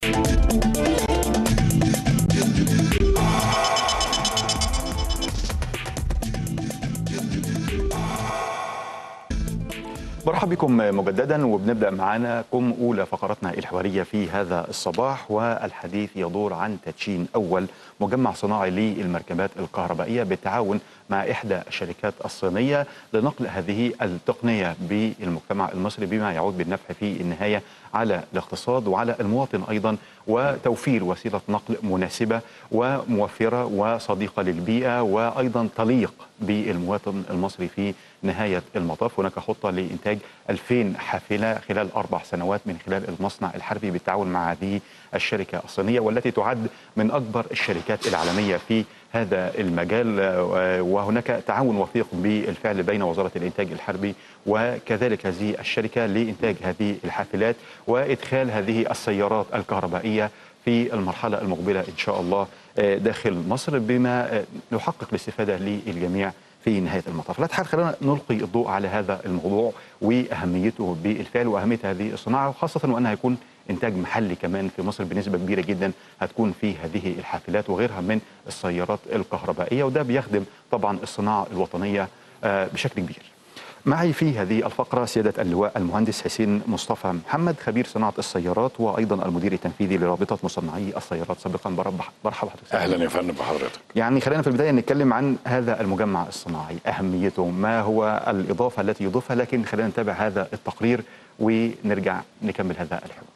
مرحبا بكم مجددا وبنبدا معاكم اولى فقراتنا الحواريه في هذا الصباح والحديث يدور عن تدشين اول مجمع صناعي للمركبات الكهربائيه بالتعاون مع احدى الشركات الصينيه لنقل هذه التقنيه بالمجتمع المصري بما يعود بالنفع في النهايه على الاقتصاد وعلى المواطن ايضا وتوفير وسيله نقل مناسبه وموفره وصديقه للبيئه وايضا تليق بالمواطن المصري في نهايه المطاف هناك خطه لانتاج 2000 حافله خلال اربع سنوات من خلال المصنع الحربي بالتعاون مع هذه الشركه الصينيه والتي تعد من اكبر الشركات العالميه في هذا المجال وهناك تعاون وثيق بالفعل بين وزاره الانتاج الحربي وكذلك هذه الشركه لانتاج هذه الحافلات وادخال هذه السيارات الكهربائيه في المرحله المقبله ان شاء الله داخل مصر بما يحقق الاستفاده للجميع في نهايه المطاف. لا تحال خلينا نلقي الضوء على هذا الموضوع واهميته بالفعل واهميه هذه الصناعه وخاصه وانها هيكون انتاج محلي كمان في مصر بنسبه كبيره جدا هتكون في هذه الحافلات وغيرها من السيارات الكهربائيه وده بيخدم طبعا الصناعه الوطنيه بشكل كبير. معي في هذه الفقرة سيادة اللواء المهندس حسين مصطفى محمد خبير صناعة السيارات وأيضا المدير التنفيذي لرابطة مصنعي السيارات سابقا مرحبا حضرتك أهلا يا فندم بحضرتك يعني خلينا في البداية نتكلم عن هذا المجمع الصناعي أهميته ما هو الإضافة التي يضيفها لكن خلينا نتابع هذا التقرير ونرجع نكمل هذا الحوار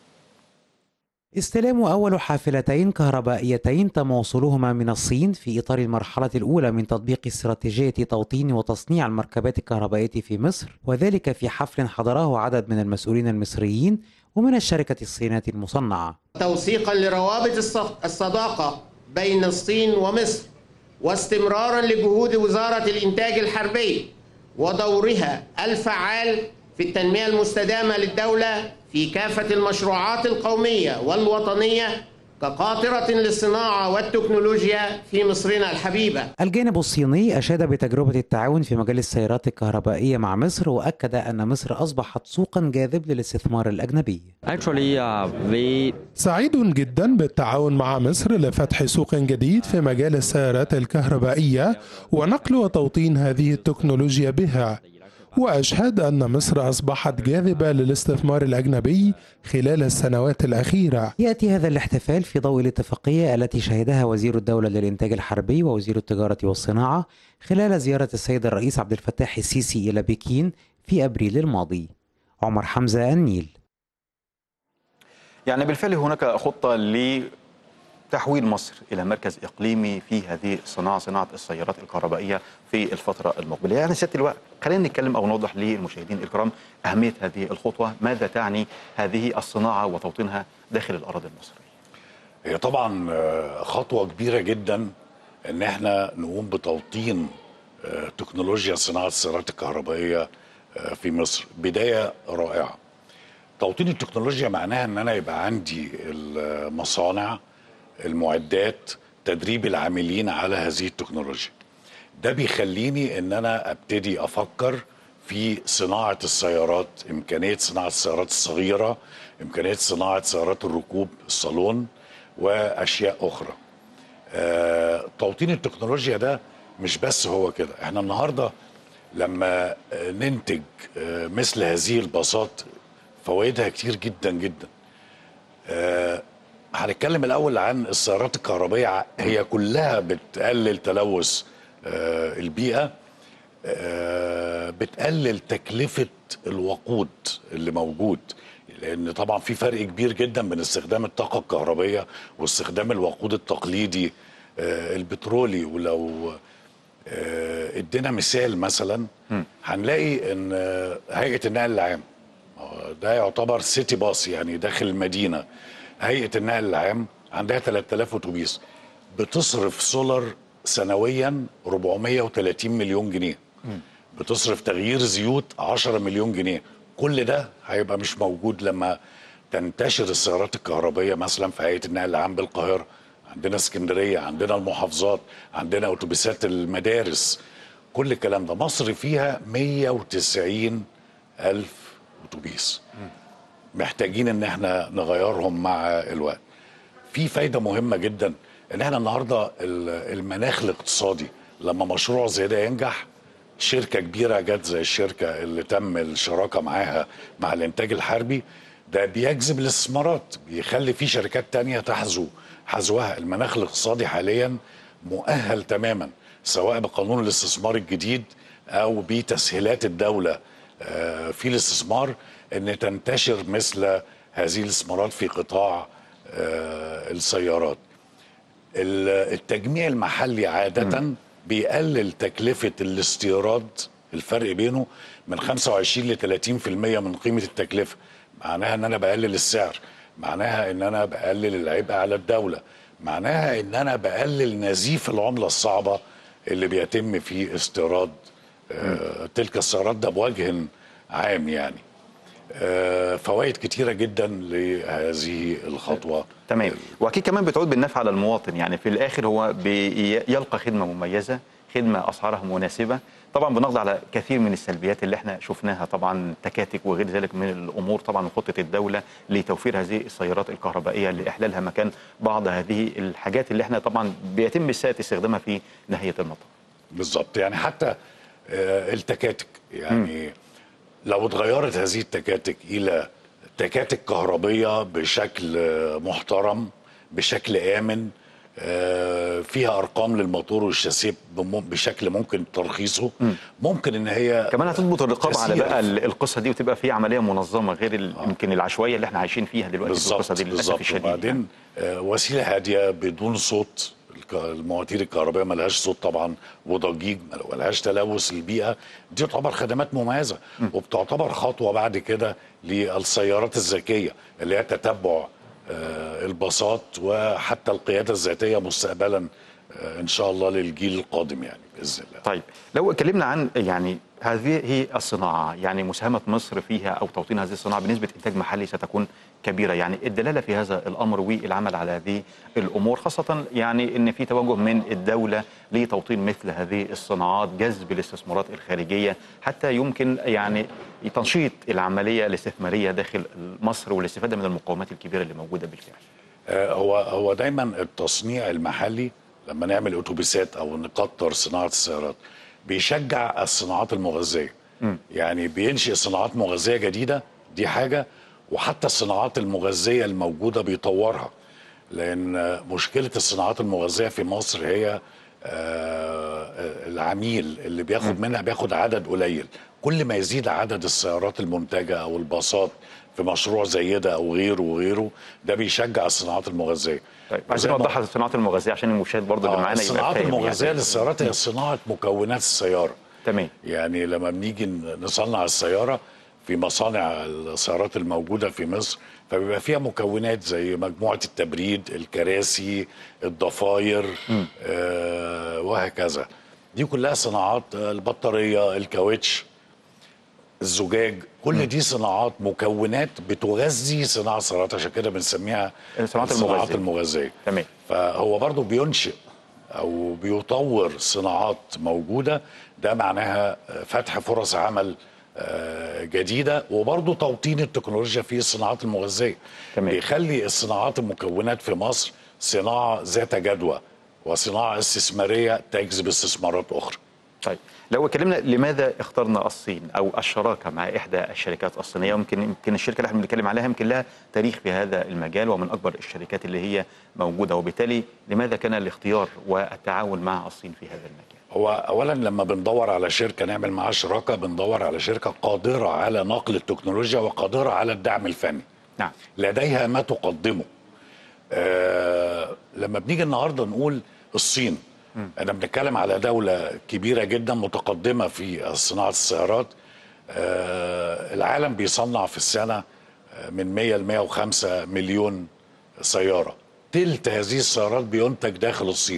استلام أول حافلتين كهربائيتين تم وصولهما من الصين في إطار المرحلة الأولى من تطبيق استراتيجية توطين وتصنيع المركبات الكهربائية في مصر وذلك في حفل حضره عدد من المسؤولين المصريين ومن الشركة الصينية المصنعة توثيقا لروابط الصداقة بين الصين ومصر واستمرارا لجهود وزارة الإنتاج الحربي ودورها الفعال في التنمية المستدامة للدولة في كافة المشروعات القومية والوطنية كقاطرة للصناعة والتكنولوجيا في مصرنا الحبيبة الجانب الصيني أشاد بتجربة التعاون في مجال السيارات الكهربائية مع مصر وأكد أن مصر أصبحت سوقا جاذب للاستثمار الأجنبي Actually, uh, we سعيد جدا بالتعاون مع مصر لفتح سوق جديد في مجال السيارات الكهربائية ونقل وتوطين هذه التكنولوجيا بها وأشهد أن مصر أصبحت جاذبة للاستثمار الأجنبي خلال السنوات الأخيرة يأتي هذا الاحتفال في ضوء الاتفاقية التي شهدها وزير الدولة للإنتاج الحربي ووزير التجارة والصناعة خلال زيارة السيد الرئيس عبد الفتاح السيسي إلى بكين في أبريل الماضي عمر حمزة النيل يعني بالفعل هناك خطة لتحويل مصر إلى مركز إقليمي في هذه الصناعة صناعة السيارات الكهربائية في الفترة المقبلة يعني سيادة اللواء خلينا نتكلم أو نوضح للمشاهدين الكرام أهمية هذه الخطوة ماذا تعني هذه الصناعة وتوطينها داخل الأراضي المصرية هي طبعا خطوة كبيرة جدا ان احنا نقوم بتوطين تكنولوجيا صناعة السيارات الكهربائية في مصر بداية رائعة توطين التكنولوجيا معناها ان انا يبقى عندي المصانع المعدات تدريب العاملين على هذه التكنولوجيا ده بيخليني ان انا ابتدي افكر في صناعه السيارات امكانيه صناعه السيارات الصغيره امكانيه صناعه سيارات الركوب الصالون واشياء اخرى آه، توطين التكنولوجيا ده مش بس هو كده احنا النهارده لما ننتج آه، مثل هذه الباصات فوائدها كتير جدا جدا آه، هنتكلم الاول عن السيارات الكهربائيه هي كلها بتقلل تلوث آه، البيئه آه، بتقلل تكلفه الوقود اللي موجود لان طبعا في فرق كبير جدا بين استخدام الطاقه الكهربائيه واستخدام الوقود التقليدي آه، البترولي ولو آه، ادينا مثال مثلا هنلاقي ان آه، هيئه النقل العام آه، ده يعتبر سيتي باص يعني داخل المدينه هيئه النقل العام عندها 3000 اتوبيس بتصرف سولار سنويا 430 مليون جنيه بتصرف تغيير زيوت 10 مليون جنيه كل ده هيبقى مش موجود لما تنتشر السيارات الكهربائيه مثلا في هيئه النقل العام بالقاهره عندنا اسكندريه عندنا المحافظات عندنا اتوبيسات المدارس كل الكلام ده مصر فيها 190 الف اتوبيس محتاجين ان احنا نغيرهم مع الوقت في فايده مهمه جدا ان احنا النهارده ال- المناخ الاقتصادي لما مشروع زي ده ينجح شركه كبيره جت زي الشركه اللي تم الشراكه معاها مع الانتاج الحربي ده بيجذب الاستثمارات بيخلي في شركات تانية تحذو حذوها المناخ الاقتصادي حاليا مؤهل تماما سواء بقانون الاستثمار الجديد او بتسهيلات الدوله آه، في الاستثمار ان تنتشر مثل هذه الاستثمارات في قطاع آه، السيارات ال- التجميع المحلي عادة بيقلل تكلفة الاستيراد الفرق بينه من 25 ل 30% من قيمة التكلفة معناها ان انا بقلل السعر معناها ان انا بقلل العبء على الدولة معناها ان انا بقلل نزيف العملة الصعبة اللي بيتم في استيراد آه، تلك السيارات ده بوجه عام يعني آه، فوائد كتيرة جدا لهذه الخطوة تمام واكيد كمان بتعود بالنفع على المواطن يعني في الاخر هو بيلقى خدمه مميزه خدمه اسعارها مناسبه طبعا بنقضي على كثير من السلبيات اللي احنا شفناها طبعا تكاتك وغير ذلك من الامور طبعا وخطه الدوله لتوفير هذه السيارات الكهربائيه لاحلالها مكان بعض هذه الحاجات اللي احنا طبعا بيتم ساءة استخدامها في ناحيه المطار بالظبط يعني حتى آه، التكاتك يعني لو اتغيرت هذه التكاتك الى تكاتك كهربيه بشكل آه، محترم بشكل امن آه، فيها ارقام للموتور والشاسيه بم- بشكل ممكن ترخيصه ممكن ان هي كمان هتضبط الرقابه على تسير بقى ال- القصه دي وتبقى في عمليه منظمه غير ال- يمكن العشوائيه اللي احنا عايشين فيها دلوقتي في القصه بالظبط دي للاسف بالظبط الشديد يعني. وبعدين آه، وسيله هاديه بدون صوت الك- المواتير الكهربائيه ملهاش صوت طبعا وضجيج ملهاش تلوث للبيئه دي تعتبر خدمات مميزه وبتعتبر خطوه بعد كده للسيارات الذكيه اللي هي تتبع آه، الباصات وحتى القياده الذاتيه مستقبلا آه، ان شاء الله للجيل القادم يعني باذن الله طيب لو اتكلمنا عن يعني هذه هي الصناعه يعني مساهمه مصر فيها او توطين هذه الصناعه بنسبه انتاج محلي ستكون كبيره يعني الدلاله في هذا الامر والعمل على هذه الامور خاصه يعني ان في توجه من الدوله لتوطين مثل هذه الصناعات جذب الاستثمارات الخارجيه حتى يمكن يعني تنشيط العمليه الاستثماريه داخل مصر والاستفاده من المقومات الكبيره اللي موجوده بالفعل آه، هو هو دايما التصنيع المحلي لما نعمل اتوبيسات او نكتر صناعه السيارات بيشجع الصناعات المغذيه يعني بينشئ صناعات مغذيه جديده دي حاجه وحتى الصناعات المغذيه الموجوده بيطورها لان آه، مشكله الصناعات المغذيه في مصر هي آه، العميل اللي بياخد منها بياخد عدد قليل كل ما يزيد عدد السيارات المنتجه او الباصات في مشروع زي ده او غيره وغيره ده بيشجع الصناعات المغذيه طيب عايزين وزي ما- نوضحها الصناعات المغذيه عشان المشاهد برضه اللي آه، معانا يبقى الصناعات فاهم المغذيه يعني. للسيارات هي صناعه مكونات السياره تمام يعني لما بنيجي نصنع السياره في مصانع السيارات الموجوده في مصر فبيبقى فيها مكونات زي مجموعه التبريد الكراسي الضفاير آه وهكذا دي كلها صناعات آه، البطاريه الكاوتش الزجاج كل دي صناعات مكونات بتغذي صناعه السيارات عشان كده بنسميها الصناعات الصناعات المغذية. المغذيه تمام فهو برضه بينشئ او بيطور صناعات موجوده ده معناها فتح فرص عمل آه، جديده وبرضه توطين التكنولوجيا في الصناعات المغذيه تمام. بيخلي الصناعات المكونات في مصر صناعه ذات جدوى وصناعه استثماريه تجذب استثمارات اخرى طيب لو اتكلمنا لماذا اخترنا الصين او الشراكه مع احدى الشركات الصينيه يمكن يمكن الشركه اللي احنا بنتكلم عليها يمكن لها تاريخ في هذا المجال ومن اكبر الشركات اللي هي موجوده وبالتالي لماذا كان الاختيار والتعاون مع الصين في هذا المجال؟ هو اولا لما بندور على شركه نعمل معاها شراكه بندور على شركه قادره على نقل التكنولوجيا وقادره على الدعم الفني نعم لديها ما تقدمه آه لما بنيجي النهارده نقول الصين انا بنتكلم على دوله كبيره جدا متقدمه في صناعه السيارات آه العالم بيصنع في السنه آه، من 100 ل 105 مليون سياره تلت هذه السيارات بينتج داخل الصين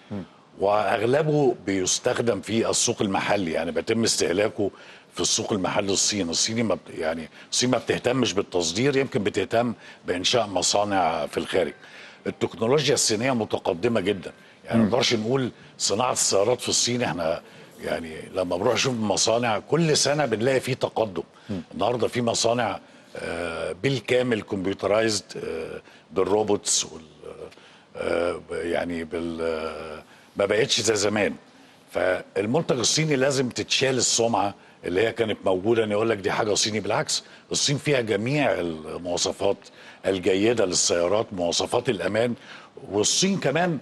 واغلبه بيستخدم في السوق المحلي يعني بيتم استهلاكه في السوق المحلي الصيني الصيني ما بت- يعني الصين ما بتهتمش بالتصدير يمكن بتهتم بانشاء مصانع في الخارج التكنولوجيا الصينيه متقدمه جدا يعني ما نقدرش نقول صناعه السيارات في الصين احنا يعني لما بنروح نشوف المصانع كل سنه بنلاقي فيه تقدم النهارده في مصانع آه، بالكامل كمبيوترايزد بالروبوتس وال آه، يعني بال آه، ما بقتش زي زمان فالمنتج الصيني لازم تتشال السمعه اللي هي كانت موجوده ان يقول لك دي حاجه صيني بالعكس الصين فيها جميع المواصفات الجيده للسيارات مواصفات الامان والصين كمان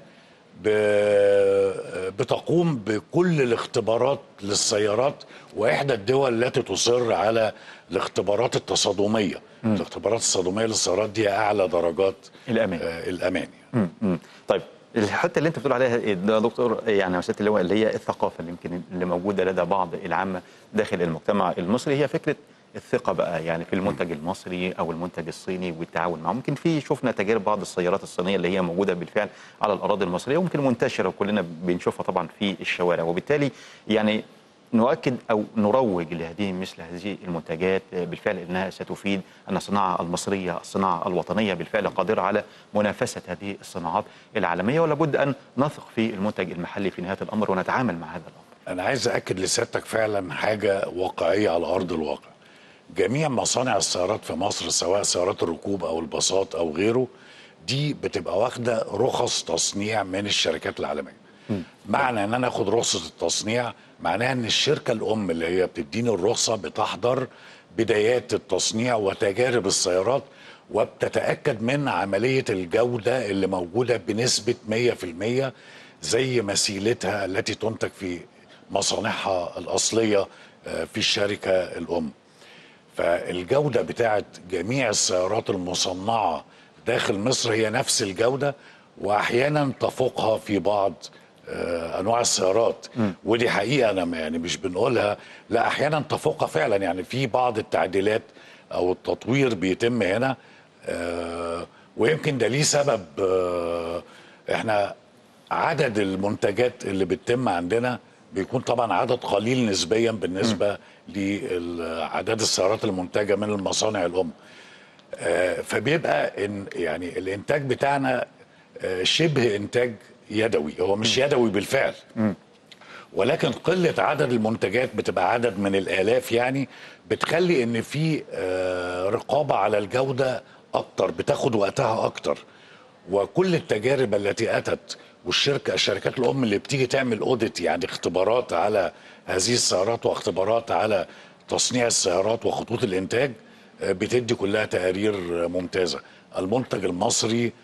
ب- بتقوم بكل الاختبارات للسيارات واحدى الدول التي تصر على الاختبارات التصادميه الاختبارات التصادميه للسيارات دي اعلى درجات الأمان. آه الامان مم. مم. طيب الحته اللي انت بتقول عليها إيه ده يا دكتور يعني يا سياده اللواء اللي هي الثقافه اللي يمكن اللي موجوده لدى بعض العامه داخل المجتمع المصري هي فكره الثقه بقى يعني في المنتج المصري او المنتج الصيني والتعاون معه ممكن في شفنا تجارب بعض السيارات الصينيه اللي هي موجوده بالفعل على الاراضي المصريه وممكن منتشره وكلنا بنشوفها طبعا في الشوارع وبالتالي يعني نؤكد او نروج لهذه مثل هذه المنتجات بالفعل انها ستفيد ان الصناعه المصريه الصناعه الوطنيه بالفعل قادره على منافسه هذه الصناعات العالميه ولا بد ان نثق في المنتج المحلي في نهايه الامر ونتعامل مع هذا الامر. انا عايز اكد لسيادتك فعلا حاجه واقعيه على ارض الواقع جميع مصانع السيارات في مصر سواء سيارات الركوب او الباصات او غيره دي بتبقى واخده رخص تصنيع من الشركات العالميه معنى ان انا اخد رخصه التصنيع معناها ان الشركه الام اللي هي بتديني الرخصه بتحضر بدايات التصنيع وتجارب السيارات وبتتاكد من عمليه الجوده اللي موجوده بنسبه 100% زي مثيلتها التي تنتج في مصانعها الاصليه آه، في الشركه الام فالجودة بتاعت جميع السيارات المصنعة داخل مصر هي نفس الجودة وأحيانا تفوقها في بعض آه، أنواع السيارات ودي حقيقة أنا ما- يعني مش بنقولها لا أحيانا تفوقها فعلا يعني في بعض التعديلات أو التطوير بيتم هنا آه، ويمكن ده ليه سبب آه، احنا عدد المنتجات اللي بتتم عندنا بيكون طبعا عدد قليل نسبيا بالنسبه لعدد السيارات المنتجه من المصانع الام آه، فبيبقى إن يعني الانتاج بتاعنا آه، شبه انتاج يدوي هو مش يدوي بالفعل ولكن قلة عدد المنتجات بتبقى عدد من الآلاف يعني بتخلي إن في آه، رقابة على الجودة أكتر بتاخد وقتها أكتر وكل التجارب التي أتت والشركة الشركات الأم اللي بتيجي تعمل أوديت يعني اختبارات على هذه السيارات واختبارات على تصنيع السيارات وخطوط الإنتاج آه، بتدي كلها تقارير آه، ممتازة المنتج المصري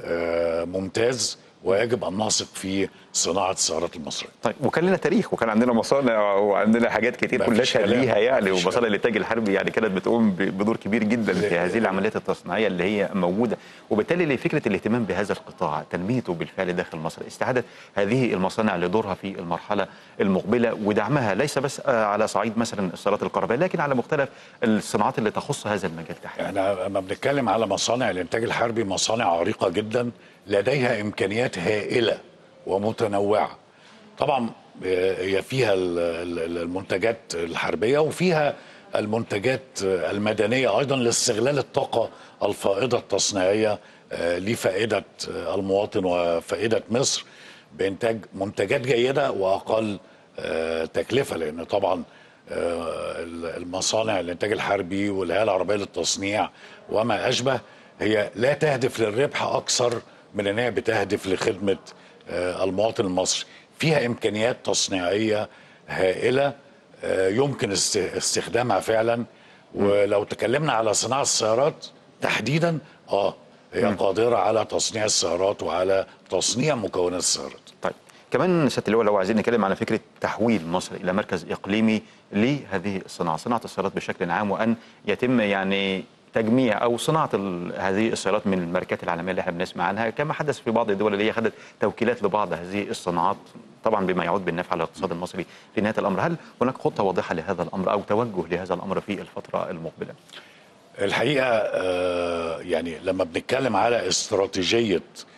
آه، ممتاز ويجب أن نثق في صناعة السيارات المصرية طيب وكان لنا تاريخ وكان عندنا مصانع وعندنا حاجات كتير ما كلها فيش كلام، ليها يعني ما فيش ومصانع كلام. الانتاج الحربي يعني كانت بتقوم ب- بدور كبير جدا في هذه العمليات التصنيعيه اللي هي موجوده وبالتالي فكره الاهتمام بهذا القطاع تنميته بالفعل داخل مصر استعاده هذه المصانع لدورها في المرحله المقبله ودعمها ليس بس آه، على صعيد مثلا السيارات الكهربائيه لكن على مختلف الصناعات اللي تخص هذا المجال تحديدا احنا لما بنتكلم على مصانع الانتاج الحربي مصانع عريقه جدا لديها امكانيات هائله ومتنوعه طبعا آه، هي فيها ال- ال- المنتجات الحربيه وفيها المنتجات آه، المدنيه ايضا لاستغلال الطاقه الفائضه التصنيعيه آه، لفائده آه، المواطن وفائده مصر بانتاج منتجات جيده واقل آه، تكلفه لان طبعا آه، المصانع الانتاج الحربي والهيئه العربيه للتصنيع وما اشبه هي لا تهدف للربح اكثر من ان هي بتهدف لخدمه آه، المواطن المصري فيها امكانيات تصنيعيه هائله آه، يمكن است- استخدامها فعلا ولو تكلمنا على صناعه السيارات تحديدا اه هي قادره على تصنيع السيارات وعلى تصنيع مكونات السيارات طيب كمان سياده اللواء لو عايزين نتكلم على فكره تحويل مصر الى مركز اقليمي لهذه الصناعه، صناعه السيارات بشكل عام وان يتم يعني تجميع او صناعه ال- هذه السيارات من الماركات العالميه اللي احنا بنسمع عنها كما حدث في بعض الدول اللي هي خدت توكيلات لبعض هذه الصناعات طبعا بما يعود بالنفع على الاقتصاد المصري في نهايه الامر، هل هناك خطه واضحه لهذا الامر او توجه لهذا الامر في الفتره المقبله؟ الحقيقه آه، يعني لما بنتكلم على استراتيجيه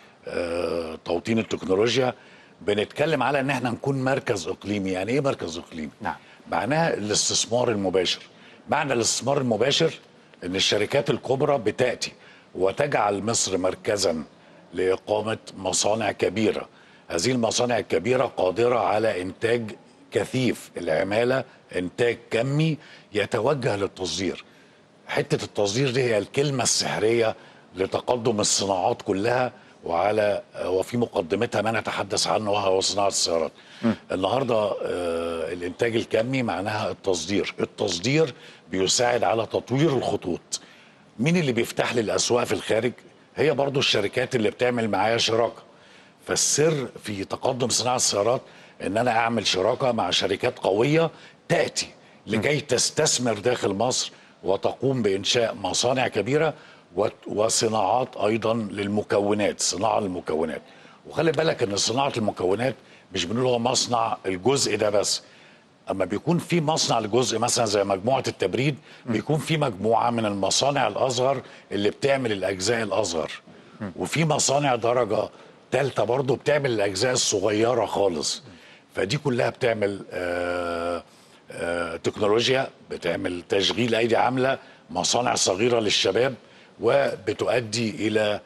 آه، توطين التكنولوجيا بنتكلم على ان احنا نكون مركز اقليمي يعني ايه مركز اقليمي نعم. معناها الاستثمار المباشر معنى الاستثمار المباشر ان الشركات الكبرى بتاتي وتجعل مصر مركزا لاقامه مصانع كبيره هذه المصانع الكبيره قادره على انتاج كثيف العماله انتاج كمي يتوجه للتصدير حته التصدير دي هي الكلمه السحريه لتقدم الصناعات كلها وعلى وفي مقدمتها ما نتحدث عنه وهو صناعه السيارات. النهارده آه، الانتاج الكمي معناها التصدير، التصدير بيساعد على تطوير الخطوط. مين اللي بيفتح لي الاسواق في الخارج؟ هي برضو الشركات اللي بتعمل معايا شراكه. فالسر في تقدم صناعه السيارات ان انا اعمل شراكه مع شركات قويه تاتي لكي تستثمر داخل مصر وتقوم بانشاء مصانع كبيره و- وصناعات ايضا للمكونات صناعه للمكونات وخلي بالك ان صناعه المكونات مش بنقول هو مصنع الجزء ده بس اما بيكون في مصنع لجزء مثلا زي مجموعه التبريد بيكون في مجموعه من المصانع الاصغر اللي بتعمل الاجزاء الاصغر وفي مصانع درجه ثالثه برضه بتعمل الاجزاء الصغيره خالص فدي كلها بتعمل آه آه تكنولوجيا بتعمل تشغيل ايدي عامله مصانع صغيره للشباب وبتؤدي الى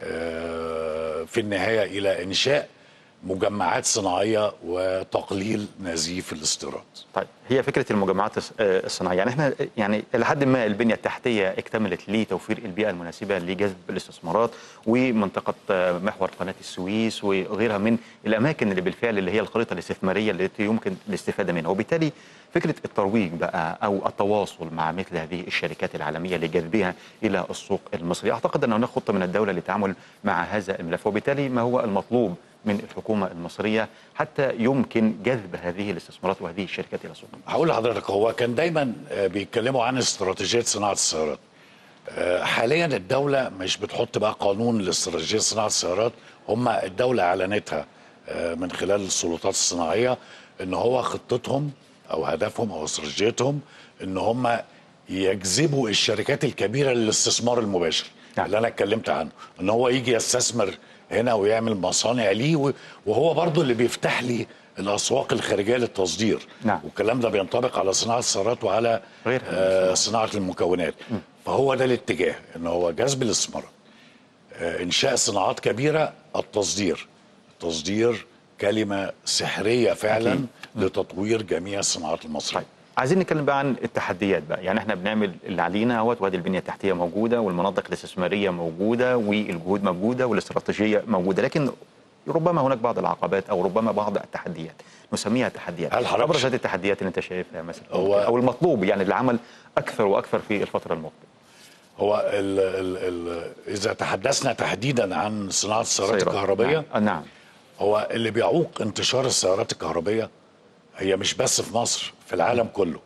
آه في النهايه الى انشاء مجمعات صناعيه وتقليل نزيف الاستيراد طيب هي فكره المجمعات الص- آه، الصناعيه يعني احنا يعني الى حد ما البنيه التحتيه اكتملت لتوفير البيئه المناسبه لجذب الاستثمارات ومنطقه آه، محور قناه السويس وغيرها من الاماكن اللي بالفعل اللي هي الخريطه الاستثماريه التي يمكن الاستفاده منها وبالتالي فكره الترويج بقى او التواصل مع مثل هذه الشركات العالميه لجذبها الى السوق المصري اعتقد ان هناك خطه من الدوله للتعامل مع هذا الملف وبالتالي ما هو المطلوب من الحكومه المصريه حتى يمكن جذب هذه الاستثمارات وهذه الشركات الى السوق هقول لحضرتك هو كان دايما آه، بيتكلموا عن استراتيجيه صناعه السيارات آه، حاليا الدوله مش بتحط بقى قانون لاستراتيجيه صناعه السيارات هم الدوله اعلنتها آه، من خلال السلطات الصناعيه ان هو خطتهم او هدفهم او استراتيجيتهم ان هم يجذبوا الشركات الكبيره للاستثمار المباشر نعم. اللي انا اتكلمت عنه ان هو يجي يستثمر هنا ويعمل مصانع ليه و- وهو برضو اللي بيفتح لي الاسواق الخارجيه للتصدير نعم. والكلام ده بينطبق على صناعه السيارات وعلى غيرها من آه صناعه المكونات فهو ده الاتجاه ان هو جذب الاستثمارات آه انشاء صناعات كبيره التصدير التصدير كلمه سحريه فعلا أكيد. لتطوير جميع الصناعات المصريه طيب عايزين نتكلم بقى عن التحديات بقى يعني احنا بنعمل اللي علينا اهوت وادي البنيه التحتيه موجوده والمناطق الاستثماريه موجوده والجهود موجوده والاستراتيجيه موجوده لكن ربما هناك بعض العقبات او ربما بعض التحديات نسميها تحديات هل حضرتك ابرز ش- هذه التحديات اللي انت شايفها مثلا هو- او المطلوب يعني العمل اكثر واكثر في الفتره المقبله هو ال ال ال اذا تحدثنا تحديدا عن صناعه السيارات سيارات. الكهربائيه نعم. نعم هو اللي بيعوق انتشار السيارات الكهربائيه هي مش بس في مصر في العالم كله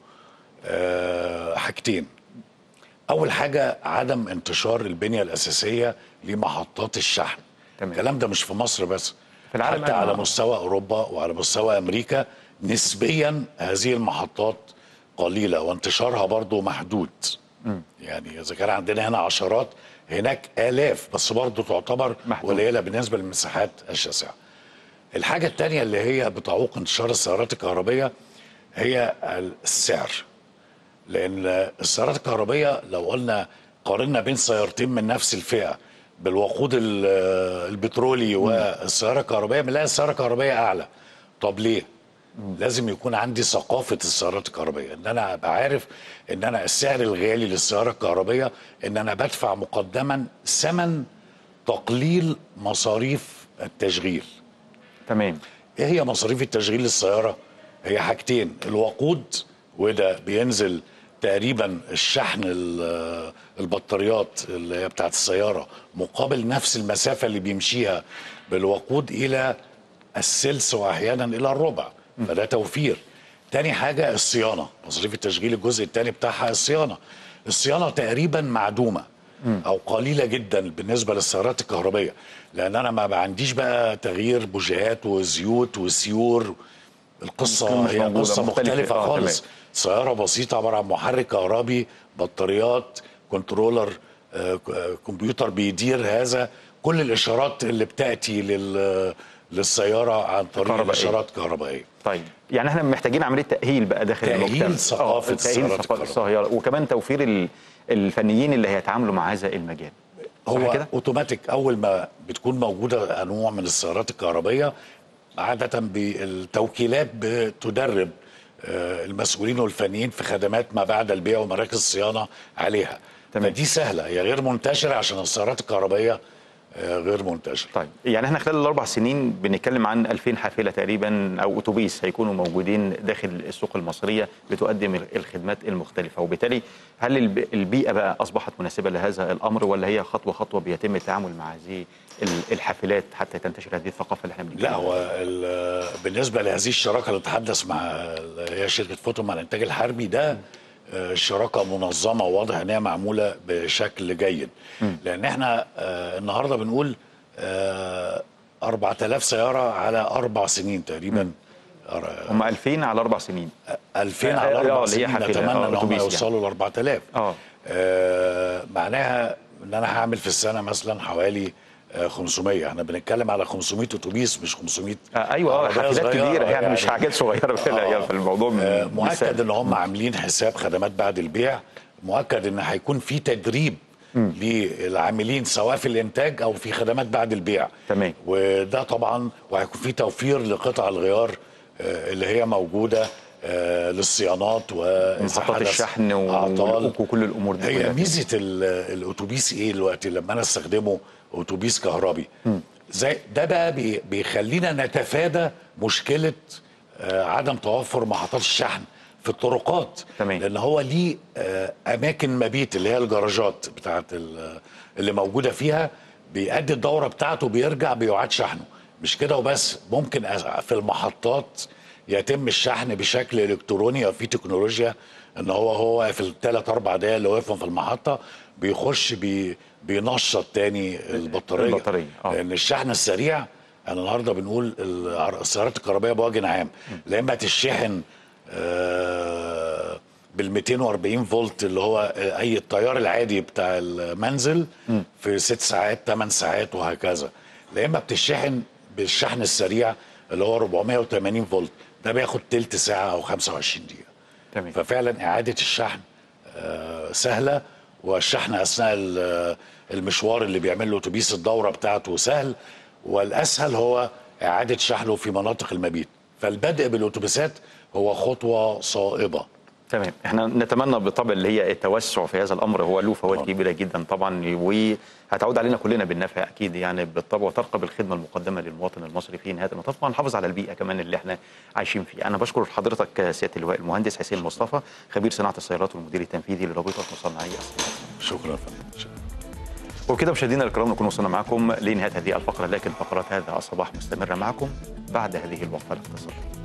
أه حاجتين اول حاجه عدم انتشار البنيه الاساسيه لمحطات الشحن تمام. الكلام ده مش في مصر بس في العالم حتى على أجمع. مستوى اوروبا وعلى مستوى امريكا نسبيا هذه المحطات قليله وانتشارها برضو محدود يعني اذا كان عندنا هنا عشرات هناك الاف بس برضو تعتبر محدود. قليله بالنسبه للمساحات الشاسعه الحاجة التانية اللي هي بتعوق انتشار السيارات الكهربية هي السعر لأن السيارات الكهربية لو قلنا قارنا بين سيارتين من نفس الفئة بالوقود ال- البترولي والسيارة الكهربائية بنلاقي السيارة الكهربائية أعلى طب ليه؟ لازم يكون عندي ثقافة السيارات الكهربائية ان انا ابقى عارف ان انا السعر الغالي للسيارة الكهربائية ان انا بدفع مقدما ثمن تقليل مصاريف التشغيل تمام ايه هي مصاريف التشغيل للسياره هي حاجتين الوقود وده بينزل تقريبا الشحن ال- البطاريات اللي هي بتاعت السياره مقابل نفس المسافه اللي بيمشيها بالوقود الى السلس واحيانا الى الربع فده توفير تاني حاجه الصيانه مصاريف التشغيل الجزء الثاني بتاعها الصيانه الصيانه تقريبا معدومه او قليله جدا بالنسبه للسيارات الكهربائيه لان انا ما بقى عنديش بقى تغيير بوجيهات وزيوت وسيور القصه مش هي موجودة، قصه مختلفة. مختلفه آه، خالص تمام. سياره بسيطه عباره عن محرك كهربي بطاريات كنترولر آه، ك- آه، كمبيوتر بيدير هذا كل الاشارات اللي بتاتي لل للسياره عن طريق كهربائية. الاشارات الكهربائيه طيب يعني احنا محتاجين عمليه تاهيل بقى داخل تأهيل المجتمع ثقافة آه، السيارات تاهيل ثقافه الكهربائية. السيارة وكمان توفير ال- الفنيين اللي هيتعاملوا مع هذا المجال صح هو كده؟ اوتوماتيك اول ما بتكون موجوده انواع من السيارات الكهربائيه عاده بالتوكيلات بتدرب آه، المسؤولين والفنيين في خدمات ما بعد البيع ومراكز الصيانه عليها تمام. فدي سهله هي غير منتشره عشان السيارات الكهربائيه آه، غير منتشره طيب يعني احنا خلال الاربع سنين بنتكلم عن 2000 حافله تقريبا او اتوبيس هيكونوا موجودين داخل السوق المصريه بتقدم الخدمات المختلفه وبالتالي هل الب- البيئه بقى اصبحت مناسبه لهذا الامر ولا هي خطوه خطوه بيتم التعامل مع هذه ال- الحافلات حتى تنتشر هذه الثقافه اللي احنا بنتكلم لا هو ال- بالنسبه لهذه الشراكه اللي نتحدث مع ال- هي شركه فوتو مع الانتاج الحربي ده آه، شراكه منظمه وواضح ان هي معموله بشكل جيد لان احنا آه، النهارده بنقول آه، 4000 سياره على اربع سنين تقريبا أر- هم 2000 على اربع سنين 2000 آه، على آه، اربع اللي هي سنين حافلة، نتمنى آه، ان هم أتوبيس يعني. يوصلوا ل 4000 اه آه، معناها ان انا هعمل في السنه مثلا حوالي آه، 500 احنا بنتكلم على 500 اتوبيس مش 500 آه، ايوه اه عربية حافلات صغيرة كبيره يعني, مش حاجات صغيره في آه. في الموضوع آه، مش مؤكد سهل. ان هم عاملين حساب خدمات بعد البيع مؤكد ان هيكون في تدريب للعاملين سواء في الانتاج او في خدمات بعد البيع تمام. وده طبعا وهيكون في توفير لقطع الغيار آه، اللي هي موجوده آه، للصيانات وإذا محطات حدث الشحن و- أعطال. والأوك وكل الامور دي هي كلها. ميزه ال- الاتوبيس ايه دلوقتي لما انا استخدمه اتوبيس كهربي زي ده بقى بي- بيخلينا نتفادى مشكله آه، عدم توفر محطات الشحن في الطرقات تمام. لان هو ليه آه، اماكن مبيت اللي هي الجراجات بتاعت ال- اللي موجوده فيها بيأدي الدوره بتاعته بيرجع بيعاد شحنه مش كده وبس ممكن أز- في المحطات يتم الشحن بشكل الكتروني او في تكنولوجيا ان هو هو في الثلاث اربع دقائق اللي واقفهم في المحطه بيخش بي بينشط تاني البطاريه البطارية، آه. لان الشحن السريع انا النهارده بنقول العر- السيارات الكهربائيه بوجه عام لا اما تشحن بال 240 فولت اللي هو اي التيار العادي بتاع المنزل في ست ساعات 8 ساعات وهكذا لا اما بتشحن بالشحن السريع اللي هو 480 فولت ده بياخد تلت ساعه او 25 دقيقه تمام. ففعلا اعاده الشحن آه، سهله والشحن اثناء ال- المشوار اللي بيعمل له اتوبيس الدوره بتاعته سهل والاسهل هو اعاده شحنه في مناطق المبيت فالبدء بالاتوبيسات هو خطوه صائبه تمام احنا نتمنى بالطبع اللي هي التوسع في هذا الامر هو له فوائد طبعاً. كبيره جدا طبعا وهتعود علينا كلنا بالنفع اكيد يعني بالطبع وترقى بالخدمه المقدمه للمواطن المصري في نهايه المطاف وهنحافظ على البيئه كمان اللي احنا عايشين فيها انا بشكر حضرتك سياده اللواء المهندس حسين مصطفى خبير صناعه السيارات والمدير التنفيذي لرابطه مصنعي السيارات شكرا يا فندم شكراً. وبكده مشاهدينا الكرام نكون وصلنا معكم لنهايه هذه الفقره لكن فقرات هذا الصباح مستمره معكم بعد هذه الوقفه الاقتصاديه